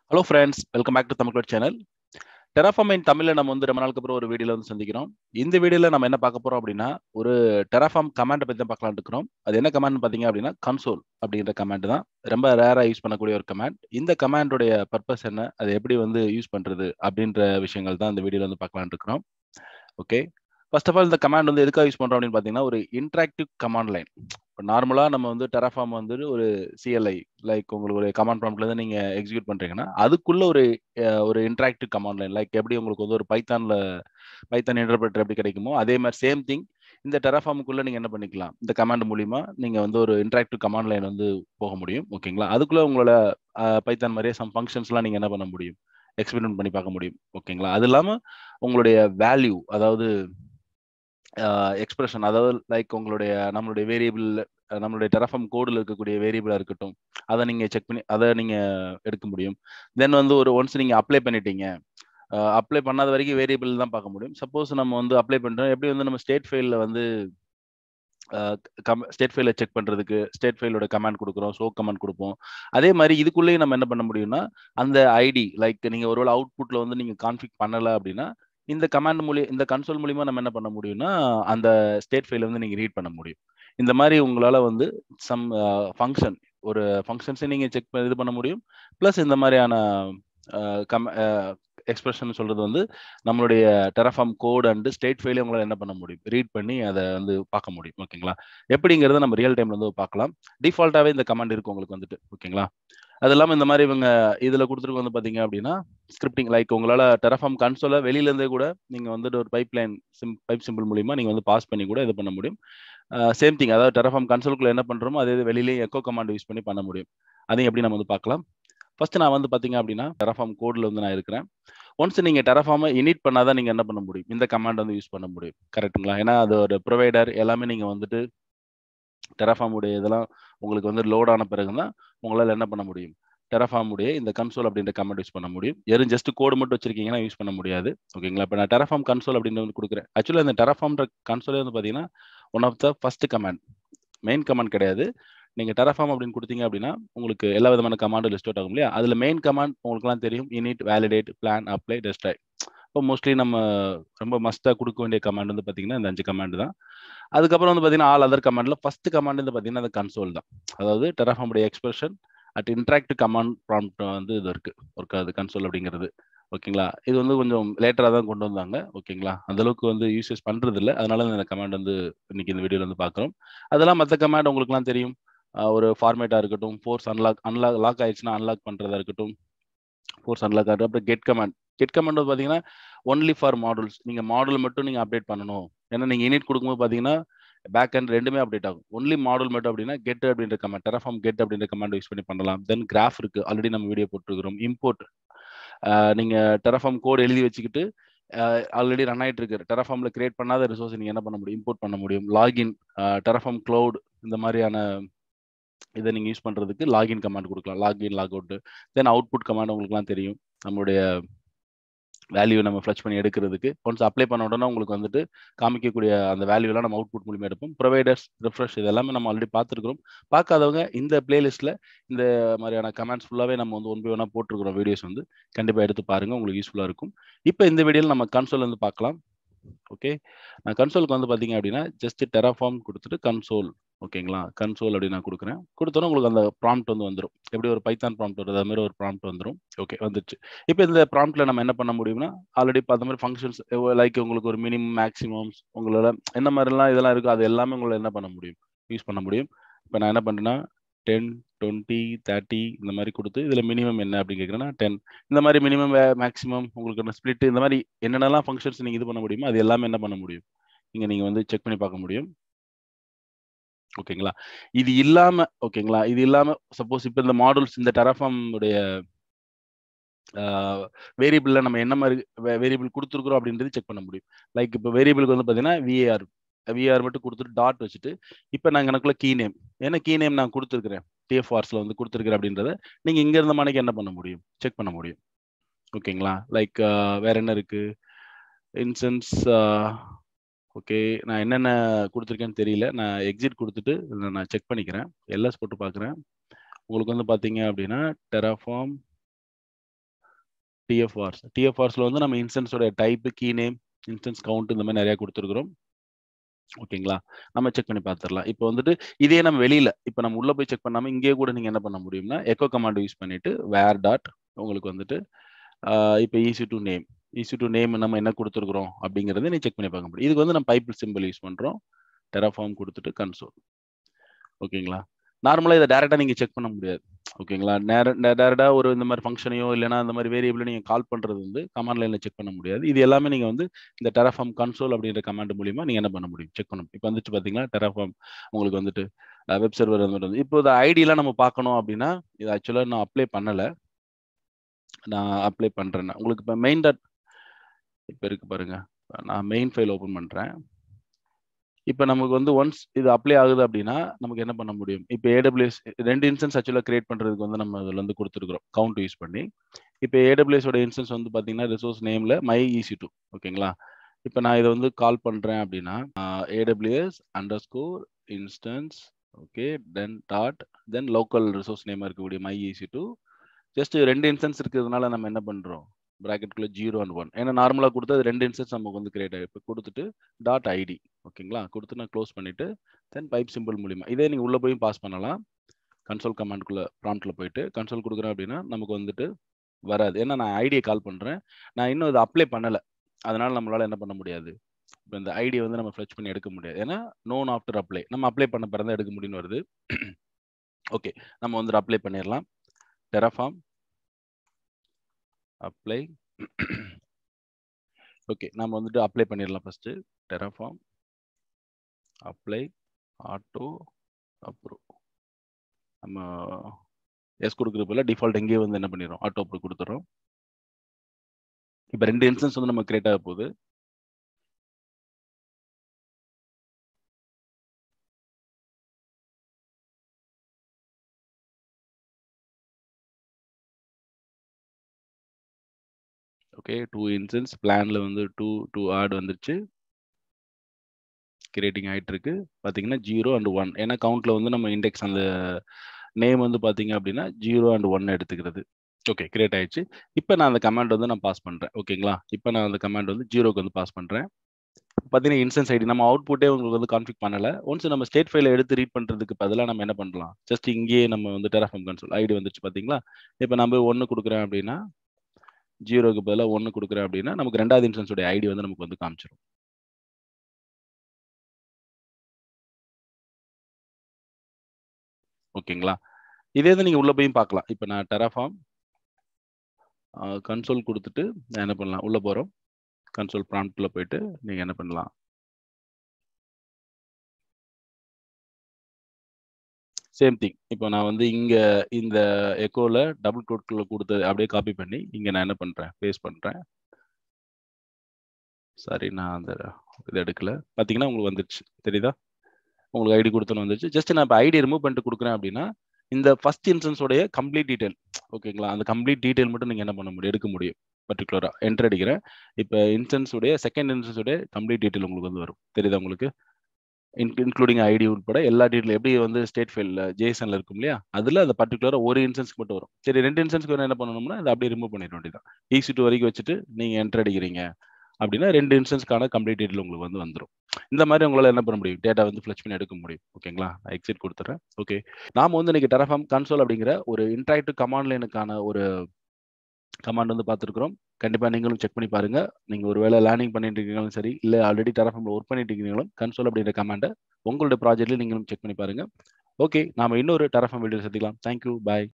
hello friends welcome back to Tamil channel Terraform in தமிழில் நம்ம வந்து ரொம்ப நாளுக்கு அப்புறம் ஒரு வீடியோவில் வந்து சந்திக்கிறோம் இந்த வீடியோவில் நம்ம என்ன பார்க்க போகிறோம் அப்படின்னா ஒரு டெராஃபார்ம் கமாண்டை பற்றி தான் பார்க்கலாம்னு இருக்கிறோம் அது என்ன கமாண்ட் பார்த்தீங்க அப்படின்னா கன்சோல் அப்படின்ற கமாண்ட் தான் ரொம்ப ரேராக யூஸ் பண்ணக்கூடிய ஒரு கமாண்ட் இந்த கமாண்டோடைய பர்பஸ் என்ன அதை எப்படி வந்து யூஸ் பண்ணுறது அப்படின்ற விஷயங்கள் தான் இந்த வீடியோவில் வந்து பார்க்கலாம்னு இருக்கிறோம் ஓகே ஃபர்ஸ்ட் ஆஃப் ஆல் இந்த கமாண்ட் வந்து எதுக்காக யூஸ் பண்ணுறோம் அப்படின்னு பார்த்தீங்கன்னா ஒரு இன்ட்ராக்டிவ் கமாண்ட் லைன் இப்போ நார்மலாக நம்ம வந்து டெராஃபார்ம் வந்து ஒரு சிஎல்ஐ லைக் உங்களுக்கு ஒரு கமாண்ட் ப்ராம்ப்ட்லேருந்து நீங்கள் எக்ஸிக்யூட் பண்ணுறீங்கன்னா அதுக்குள்ள ஒரு ஒரு இன்ட்ராக்டிவ் கமாண்ட் லைன் லைக் எப்படி உங்களுக்கு வந்து ஒரு பைத்தானில் பைத்தான் இன்டர்பிரேட்டர் எப்படி கிடைக்குமோ அதே மாதிரி சேம் திங் இந்த டெராஃபார்முக்குள்ளே நீங்கள் என்ன பண்ணிக்கலாம் இந்த கமாண்ட் மூலிமா நீங்கள் வந்து ஒரு இன்ட்ராக்டிவ் கமாண்ட் லைன் வந்து போக முடியும் ஓகேங்களா அதுக்குள்ளே உங்களோட பைத்தான் மாதிரியே சம் ஃபங்க்ஷன்ஸ்லாம் நீங்கள் என்ன பண்ண முடியும் எக்ஸ்பெரிமெண்ட் பண்ணி பார்க்க முடியும் ஓகேங்களா அது இல்லாமல் உங்களுடைய வேல்யூ அதாவது எக்ஸ்பிரஷன் அதாவது லைக் உங்களுடைய நம்மளுடைய வேரியபிள் நம்மளுடைய டெரஃபம் கோடில் இருக்கக்கூடிய வேரியபிளாக இருக்கட்டும் அதை நீங்கள் செக் பண்ணி அதை நீங்கள் எடுக்க முடியும் தென் வந்து ஒரு ஒன்ஸ் நீங்கள் அப்ளை பண்ணிட்டீங்க அப்ளை பண்ணாத வரைக்கும் வேரியபிள் தான் பார்க்க முடியும் சப்போஸ் நம்ம வந்து அப்ளை பண்ணுறோம் எப்படி வந்து நம்ம ஸ்டேட் ஃபைலில் வந்து கம் ஸ்டேட் ஃபைலை செக் பண்ணுறதுக்கு ஸ்டேட் ஃபைலோட கமாண்ட் கொடுக்குறோம் ஷோ கமாண்ட் கொடுப்போம் அதே மாதிரி இதுக்குள்ளேயே நம்ம என்ன பண்ண முடியும்னா அந்த ஐடி லைக் நீங்கள் ஒருவேளை அவுட்புட்டில் வந்து நீங்கள் கான்ஃபிக் பண்ணலை அப்படின்னா இந்த கமாண்ட் மூலியம் இந்த கன்சோல் மூலியமா நம்ம என்ன பண்ண முடியும்னா அந்த ஸ்டேட் ஃபைல வந்து நீங்க ரீட் பண்ண முடியும் இந்த மாதிரி உங்களால வந்து சம் ஃபங்க்ஷன் ஒரு ஃபங்க்ஷன்ஸை நீங்க செக் இது பண்ண முடியும் ப்ளஸ் இந்த மாதிரியான கம் எக்ஸ்பிரஷன் சொல்றது வந்து நம்மளுடைய டெரஃபார்ம் கோட் அண்ட் ஸ்டேட் ஃபைலே உங்களால் என்ன பண்ண முடியும் ரீட் பண்ணி அதை வந்து பார்க்க முடியும் ஓகேங்களா எப்படிங்கிறத நம்ம ரியல் டைம்ல வந்து பார்க்கலாம் டிஃபால்ட்டாகவே இந்த கமாண்ட் இருக்கும் உங்களுக்கு வந்துட்டு ஓகேங்களா அது இல்லாமல் இந்த மாதிரி இவங்க இதில் கொடுத்துருக்கு வந்து பார்த்தீங்க அப்படின்னா ஸ்கிரிப்டிங் லைக் உங்களால் டெரஃபார்ம் கன்சோலை வெளியிலேருந்தே கூட நீங்கள் வந்துட்டு ஒரு பைப் லைன் சிம் பைப் சிம்பிள் மூலிமா நீங்கள் வந்து பாஸ் பண்ணி கூட இது பண்ண முடியும் சேம் திங் அதாவது டெரஃபார்ம் கன்சோலுக்குள்ள என்ன பண்ணுறோமோ அதே வெளியிலேயே எக்கோ கமாண்ட் யூஸ் பண்ணி பண்ண முடியும் அதையும் எப்படி நம்ம வந்து பார்க்கலாம் ஃபர்ஸ்ட் நான் வந்து பார்த்தீங்க அப்படின்னா டெரஃபார்ம் கோடில் வந்து நான் இருக்கிறேன் ஒன்ஸ் நீங்கள் டெரஃபார்மை இனிட் பண்ணாதான் நீங்கள் என்ன பண்ண முடியும் இந்த கமாண்ட் வந்து யூஸ் பண்ண முடியும் கரெக்ட்டுங்களா ஏன்னா அது ஒரு ப்ரொவைடர் எல்லாமே நீங்கள் வந்துட்டு டெரஃபார்முடைய இதெல்லாம் உங்களுக்கு வந்து லோட் ஆன பிறகு தான் உங்களால் என்ன பண்ண முடியும் டெரஃபார்முடைய இந்த கன்சோல் அப்படின்ற கமெண்ட் யூஸ் பண்ண முடியும் வெறும் ஜஸ்ட் கோடு மட்டும் வச்சிருக்கீங்கன்னா யூஸ் பண்ண முடியாது ஓகேங்களா இப்போ நான் டெரஃபார்ம் கன்சோல் அப்படின்னு வந்து கொடுக்குறேன் ஆக்சுவலாக இந்த டெரஃபார்ம்ன்ற கன்சோலே வந்து பார்த்தீங்கன்னா one of the first command main command கிடையாது நீங்கள் டெரஃபார்ம் அப்படின்னு கொடுத்தீங்க அப்படின்னா உங்களுக்கு எல்லா விதமான கமாண்டும் லிஸ்ட் அவுட் ஆகும் இல்லையா அதில் மெயின் கமாண்ட் உங்களுக்குலாம் தெரியும் init validate plan apply destroy இப்போ மோஸ்ட்லி நம்ம ரொம்ப மஸ்ட்டாக கொடுக்க வேண்டிய கமாண்ட் வந்து பார்த்தீங்கன்னா இந்த அஞ்சு கமாண்ட் தான் அதுக்கப்புறம் வந்து பார்த்தீங்கன்னா ஆல் அதர் கமாண்டில் ஃபர்ஸ்ட் கமாண்ட் வந்து பார்த்தீங்கன்னா அந்த கன்சோல் தான் அதாவது டெரஃபார்முடைய expression at interactive command prompt வந்து இது இருக்கு ஒர்க் ஆகுது கன்சோல் அப்படிங்கிறது ஓகேங்களா இது வந்து கொஞ்சம் லேட்டராக தான் கொண்டு வந்தாங்க ஓகேங்களா அந்த அளவுக்கு வந்து யூசஸ் பண்றது இல்லை அதனால இந்த கமாண்ட் வந்து இன்னைக்கு இந்த வீடியோல வந்து பார்க்குறோம் அதெல்லாம் மற்ற கமாண்ட் உங்களுக்குலாம் தெரியும் ஒரு ஃபார்மேட்டாக இருக்கட்டும் ஃபோர்ஸ் அன்லாக் அன்லாக் லாக் ஆயிடுச்சுன்னா அன்லாக் பண்ணுறதா இருக்கட்டும் ஃபோர்ஸ் அன்லாக் ஆகிட்டு அப்புறம் கெட் கமாண்ட் கெட் கமாண்ட் வந்து பார்த்தீங்கன்னா ஒன்லி ஃபார் மாடல்ஸ் நீங்கள் மாடல் மட்டும் நீங்கள் அப்டேட் பண்ணணும் ஏன்னா நீங்கள் யூனிட் கொடுக்கும்போது பார்த்தீங்கன்னா பேக் அண்ட் ரெண்டுமே அப்டேட் ஆகும் ஒன்லி மாடல் மட்டும் அப்படின்னா கெட் அப்படின்ற கமெண்ட் டெரஃபார்ம் கெட் அப்படின்ற கமெண்ட் யூஸ் பண்ணி பண்ணலாம் தென் கிராஃப் இருக்கு ஆல்ரெடி நம்ம வீடியோ போட்டுருக்கிறோம் இம்போர்ட் நீங்க டெரஃபார்ம் கோட் எழுதி வச்சுக்கிட்டு ஆல்ரெடி ரன் ஆயிட்டு இருக்கு டெரஃபார்ம்ல கிரியேட் பண்ணாத ரிசோர்ஸ் நீங்க என்ன பண்ண முடியும் இம்போர்ட் பண்ண முடியும் லாகின் டெரஃபார்ம் க்ளவுட் இந்த மாதிரியான இதை நீங்க யூஸ் பண்றதுக்கு லாகின் கமாண்ட் கொடுக்கலாம் login log out then output command உங்களுக்குலாம் தெரியும் நம்மளுடைய வேல்யூ நம்ம ஃப்ளச் பண்ணி எடுக்கிறதுக்கு ஒன்ஸ் அப்ளை பண்ண உடனே உங்களுக்கு வந்துட்டு காமிக்கக்கூடிய அந்த வேல்யூலாம் நம்ம அவுட்புட் மூலியமா எடுப்போம் ப்ரொவைடர்ஸ் ரிஃப்ரெஷ் இது எல்லாமே நம்ம ஆல்ரெடி பார்த்துருக்கிறோம் பார்க்காதவங்க இந்த பிளேலிஸ்ட்ல இந்த மாதிரியான கமெண்ட்ஸ் ஃபுல்லாகவே நம்ம வந்து ஒன் பை ஒன்னாக போட்டிருக்கிறோம் வீடியோஸ் வந்து கண்டிப்பாக எடுத்து பாருங்க உங்களுக்கு யூஸ்ஃபுல்லாக இருக்கும் இப்போ இந்த வீடியோவில் நம்ம கன்சோல் வந்து பார்க்கலாம் ஓகே நான் கன்சோலுக்கு வந்து பார்த்தீங்க அப்படின்னா ஜஸ்ட் டெராஃபார்ம் கொடுத்துட்டு கன்சோல் ஓகேங்களா கன்சோல் அப்படின்னு நான் கொடுக்குறேன் கொடுத்தோன்னா உங்களுக்கு அந்த ப்ராம்ப்ட் வந்து வந்துடும் எப்படி ஒரு பைத்தான் ப்ராம்ப்ட் வருது அது மாதிரி ஒரு ப்ராம்ப்ட் வந்துடும் ஓகே வந்துச்சு இப்போ இந்த ப்ராம்ப்ட்ல நம்ம என்ன பண்ண முடியும்னா ஆல்ரெடி பார்த்த மாதிரி ஃபங்க்ஷன்ஸ் லைக் உங்களுக்கு ஒரு மினிமம் மேக்ஸிமம்ஸ் உங்களோட என்ன மாதிரிலாம் இதெல்லாம் இருக்கோ அது எல்லாமே உங்களால் என்ன பண்ண முடியும் யூஸ் பண்ண முடியும் இப்போ நான் என்ன பண்ணுறேன்னா டென் டுவெண்ட்டி தேர்ட்டி இந்த மாதிரி கொடுத்து இதில் மினிமம் என்ன அப்படின்னு கேட்குறேன்னா டென் இந்த மாதிரி மினிமம் மேக்ஸிமம் உங்களுக்கு ஸ்பிளிட் இந்த மாதிரி என்னென்னலாம் ஃபங்க்ஷன்ஸ் நீங்கள் இது பண்ண முடியுமோ அது எல்லாமே என்ன பண்ண முடியும் இங்கே நீங்கள் வந்து செக் பண்ணி பார்க்க முடியும் ஓகேங்களா இது இல்லாம ஓகேங்களா இது இல்லாம சப்போஸ் இப்போ இந்த மாடல்ஸ் இந்த டெராஃபார்ம் உடைய வேரியபிள்ல நம்ம என்ன மாதிரி வேரியபிள் கொடுத்துருக்குறோம் அப்படின்றது செக் பண்ண முடியும் லைக் இப்போ வேரியபிளுக்கு வந்து பார்த்தீங்கன்னா விஏஆர் விஆர் மட்டும் கொடுத்துட்டு டாட் வச்சுட்டு இப்போ நான் எனக்குள்ள கீ நேம் ஏன்னா கீ நேம் நான் கொடுத்துருக்கிறேன் டிஎஃப்ஆர்ஸ்ல வந்து கொடுத்துருக்கிறேன் அப்படின்றத நீங்க இங்க இருந்த மணிக்கு என்ன பண்ண முடியும் செக் பண்ண முடியும் ஓகேங்களா லைக் வேற என்ன இருக்கு இன்சென்ஸ் ஓகே நான் என்னென்ன கொடுத்துருக்கேன்னு தெரியல நான் எக்ஸிட் கொடுத்துட்டு நான் செக் பண்ணிக்கிறேன் எல்எஸ் போட்டு பார்க்குறேன் உங்களுக்கு வந்து பார்த்தீங்க அப்படின்னா டெராஃபார்ம் டிஎஃப்ஆர்ஸ் டிஎஃப்ஆர்ஸ்ல வந்து நம்ம இன்ஸ்டன்ஸோட type key name instance count இந்த மாதிரி நிறைய கொடுத்துருக்குறோம் ஓகேங்களா நம்ம செக் பண்ணி பார்த்துடலாம் இப்போ வந்துட்டு இதே நம்ம வெளியில இப்போ நம்ம உள்ள போய் செக் பண்ணாம இங்கேயே கூட நீங்க என்ன பண்ண முடியும்னா எக்கோ கமாண்ட் யூஸ் பண்ணிட்டு வேர் டாட் உங்களுக்கு வந்துட்டு இப்போ easy to name easy to name நம்ம என்ன கொடுத்துருக்குறோம் அப்படிங்கறத நீ செக் பண்ணி பார்க்க முடியும் இதுக்கு வந்து நம்ம பைப் சிம்பிள் யூஸ் பண்றோம் டெராஃபார்ம் கொடுத்துட்டு கன்சோல் ஓகேங்களா நார்மலாக இதை டேரெக்டாக நீங்கள் செக் பண்ண முடியாது ஓகேங்களா நேர டேரெக்டாக ஒரு இந்த மாதிரி ஃபங்க்ஷனையோ இல்லைனா அந்த மாதிரி வேரியபிளோ நீங்கள் கால் பண்ணுறது வந்து கமாண்ட் லைனில் செக் பண்ண முடியாது இது எல்லாமே நீங்கள் வந்து இந்த டெராஃபார்ம் கன்சோல் அப்படின்ற கமாண்ட் மூலியமா நீங்கள் என்ன பண்ண முடியும் செக் பண்ண இப்போ வந்துட்டு பார்த்தீங்கன்னா டெராஃபார்ம் உங்களுக்கு வந்துட்டு வெப் சர்வர் வந்து இப்போ இந்த ஐடியெலாம் நம்ம பார்க்கணும் அப்படின்னா இது ஆக்சுவலாக நான் அப்ளை பண்ணலை நான் அப்ளை பண்ணுறேன் உங்களுக்கு இப்போ மெயின் டாட் இப்போ இருக்கு பாருங்க நான் மெயின் ஃபைல் ஓப்பன் பண்ணுறேன் இப்போ நமக்கு வந்து ஒன்ஸ் இது அப்ளை ஆகுது அப்படின்னா நமக்கு என்ன பண்ண முடியும் இப்போ ஏடபிள்யூஎஸ் ரெண்டு இன்ஸ்டன்ஸ் ஆக்சுவலாக கிரியேட் பண்ணுறதுக்கு வந்து நம்ம அதில் வந்து கொடுத்துருக்குறோம் கவுண்ட் யூஸ் பண்ணி இப்போ ஏடபிள்யூஎஸோட இன்ஸ்டன்ஸ் வந்து பார்த்தீங்கன்னா ரிசோர்ஸ் நேமில் மை ஈசி டூ ஓகேங்களா இப்போ நான் இதை வந்து கால் பண்ணுறேன் அப்படின்னா AWS under score instance okay then dot then local resource நேமாக இருக்கக்கூடிய மை ஈசி டூ ஜஸ்ட் ரெண்டு இன்ஸ்டன்ஸ் இருக்கிறதுனால நம்ம என்ன பண்ணுறோம் ப்ராக்கெட்குள்ள ஜீரோ அண்ட் ஒன் ஏன்னா நார்மலாக கொடுத்து அது ரெண்டு இன்ஸ்டன்ஸ் நமக்கு வந்து கிரியேட் ஆகி இப்போ கொடுத்துட்டு டாட் ஐடி ஓகேங்களா கொடுத்து நான் க்ளோஸ் பண்ணிட்டு தென் பைப் சிம்பிள் மூலிமா இதே நீங்கள் உள்ளே போய் பாஸ் பண்ணலாம் கன்சோல் கமாண்ட்குள்ளே ப்ராம்ப்டில் போயிட்டு கன்சோல் கொடுக்குறேன் அப்படின்னா நமக்கு வந்துட்டு வராது ஏன்னா நான் ஐடியை கால் பண்ணுறேன் நான் இன்னும் இதை அப்ளை பண்ணலை அதனால நம்மளால என்ன பண்ண முடியாது இப்போ இந்த ஐடியை வந்து நம்ம ஃப்ளச் பண்ணி எடுக்க முடியாது ஏன்னா நோன் ஆஃப்டர் அப்ளை நம்ம அப்ளை பண்ண பிறந்த எடுக்க முடியும்னு வருது ஓகே நம்ம வந்துட்டு அப்ளை பண்ணிடலாம் டெராஃபார்ம் அப்ளை ஓகே நம்ம வந்துட்டு அப்ளை பண்ணிடலாம் first Terraform apply auto approve நம்ம எஸ் கொடுக்குறப்பல டிஃபால்ட் எங்கேயே வந்து என்ன பண்ணிடுறோம் ஆட்டோ அப்ரூவ் கொடுத்துறோம் இப்போ ரெண்டு இன்ஸ்டன்ஸ் வந்து நம்ம கிரியேட் ஆக போகுது ஓகே டூ இன்சன்ஸ் பிளான்ல வந்து டூ டூ ஆட் வந்துருச்சு கிரியேட்டிங் ஆகிட்டு இருக்கு பார்த்தீங்கன்னா ஜீரோ அண்ட் ஒன் ஏன்னா கவுண்ட்ல வந்து நம்ம இண்டெக்ஸ் அந்த நேம் வந்து பார்த்தீங்க அப்படின்னா ஜீரோ அண்ட் ஒன் எடுத்துக்கிறது ஓகே கிரியேட் ஆயிடுச்சு இப்போ நான் அந்த கமாண்ட் வந்து நான் பாஸ் பண்ணுறேன் ஓகேங்களா இப்போ நான் அந்த கமாண்ட் வந்து ஜீரோக்கு வந்து பாஸ் பண்ணுறேன் பார்த்தீங்கன்னா இன்சன்ஸ் ஐடி நம்ம அவுட்புட்டே உங்களுக்கு வந்து கான்ஃபிக் பண்ணலை ஒன்ஸ் நம்ம ஸ்டேட் ஃபைல எடுத்து ரீட் பண்ணுறதுக்கு பதிலாக நம்ம என்ன பண்ணலாம் ஜஸ்ட் இங்கேயே நம்ம வந்து டெராஃபார்ம் கன்சோல் ஐடி வந்துச்சு பார்த்தீங்களா இப்போ நம்ம ஒன்று கொடுக்குறேன் அப்படின்னா ஜீரோக்கு பதிலாக ஒன்று கொடுக்குறேன் அப்படின்னா நமக்கு ரெண்டாவது இன்சன்ஸோட ஐடி வந்து நமக்கு வந்து காமிச்சிடும் ஓகேங்களா இதே தான் நீங்கள் உள்ளே போய் பார்க்கலாம் இப்போ நான் டெராஃபார்ம் கன்சோல் கொடுத்துட்டு நான் என்ன பண்ணலாம் உள்ளே போகிறோம் கன்சோல் ப்ராம்ப்டில் போயிட்டு நீங்கள் என்ன பண்ணலாம் சேம் திங் இப்போ நான் வந்து இங்கே இந்த எக்கோவில் டபுள் கோட்குள்ள கொடுத்து அப்படியே காப்பி பண்ணி இங்கே நான் என்ன பண்ணுறேன் பேஸ்ட் பண்ணுறேன் சாரி நான் அந்த இது எடுக்கல பார்த்தீங்கன்னா உங்களுக்கு வந்துருச்சு தெரியுதா உங்களுக்கு ஐடி கொடுத்தோன்னு வந்துருச்சு ஜஸ்ட் நான் இப்போ ஐடி ரிமூவ் பண்ணிட்டு கொடுக்குறேன் அப்படின்னா இந்த ஃபர்ஸ்ட் இன்சன்ஸோடைய கம்ப்ளீட் டீடைல் ஓகேங்களா அந்த கம்ப்ளீட் டீடைல் மட்டும் நீங்கள் என்ன பண்ண முடியும் எடுக்க முடியும் பர்டிகுலராக என்டர் அடிக்கிறேன் இப்போ இன்சன்ஸுடைய செகண்ட் இன்சன்ஸுடைய கம்ப்ளீட் டீடைல் உங்களுக்கு வந்து வரும் தெரியுதா உங்களுக்கு இன்க்ளூடிங் ஐடி உட்பட எல்லா டீட்டெயில் எப்படி வந்து ஸ்டேட் ஃபைலில் ஜேசனில் இருக்கும் இல்லையா அதில் அந்த பர்டிகுலராக ஒரு இன்சன்ஸ்க்கு மட்டும் வரும் சரி ரெண்டு இன்சன்ஸ்க்கு என்ன பண்ணணும்னா அதை அப்படியே ரிமூவ் பண்ணிட வேண்டியதான் ஈஸி டூ வரைக்கும் வச்சுட்டு நீங்கள் என்டர் அடிக்கிறீங்க அப்படின்னா ரெண்டு இன்சன்ஸ்க்கான கம்ப்ளீட் டீட்டெயில் உங்களுக்கு வந்து வந்துடும் இந்த மாதிரி உங்களால் என்ன பண்ண முடியும் டேட்டா வந்து ஃப்ளச் பண்ணி எடுக்க முடியும் ஓகேங்களா நான் எக்ஸிட் கொடுத்துறேன் ஓகே நாம வந்து இன்னைக்கு டெராஃபார்ம் கன்சோல் அப்படிங்கிற ஒரு இன்ட்ராக்டிவ் கமாண்ட் லைனுக்கான ஒரு கமாண்ட் வந்து பார்த்துருக்குறோம் கண்டிப்பாக நீங்களும் செக் பண்ணி பாருங்க நீங்க ஒரு வேலை லேர்னிங் பண்ணிட்டு இருக்கீங்களும் சரி இல்லை ஆல்ரெடி டெராஃபார்ம்ல ஒர்க் பண்ணிட்டு இருக்கீங்களும் கன்சோல் அப்படின்ற கமாண்டை உங்களோட ப்ராஜெக்ட்ல நீங்களும் செக் பண்ணி பாருங்க ஓகே நாம இன்னொரு டெராஃபார்ம் வீடியோ சந்திக்கலாம் தேங்க்யூ பாய்